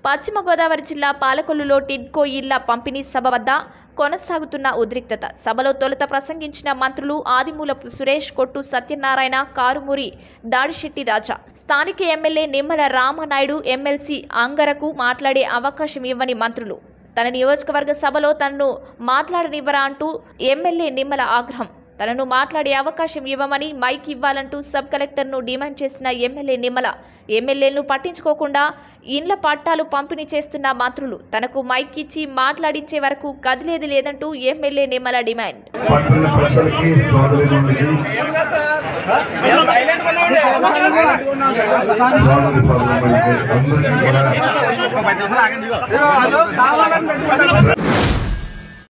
పశ్చిమ గోదావరి జిల్లా పాలకొల్లులో టిడ్కో ఇళ్ల పంపిణీ సభ వద్ద కొనసాగుతున్న ఉద్రిక్తత సభలో తొలుత ప్రసంగించిన మంత్రులు ఆదిమూలపు సురేష్ కొట్టు సత్యనారాయణ కారుమూరి దాడిశెట్టి రాజా స్థానిక ఎమ్మెల్యే నిమ్మల రామనాయుడు ఎమ్మెల్సీ అంగరకు మాట్లాడే అవకాశం ఇవ్వని మంత్రులు తన నియోజకవర్గ సభలో తనను మాట్లాడనివ్వరా అంటూ ఎమ్మెల్యే నిమ్మల ఆగ్రహం తనను మాట్లాడే అవకాశం ఇవ్వమని మైక్ ఇవ్వాలంటూ సబ్ కలెక్టర్ను డిమాండ్ చేసిన ఎమ్మెల్యే నిమ్మల ఎమ్మెల్యేలను పట్టించుకోకుండా ఇండ్ల పట్టాలు పంపిణీ చేస్తున్న మంత్రులు తనకు మైక్ ఇచ్చి మాట్లాడించే వరకు కదిలేది లేదంటూ ఎమ్మెల్యే నిమ్మల డిమాండ్ పట్టణ ప్రజలకి సోదరులకి సోదరి సోదరులకి అందరికీ కూడా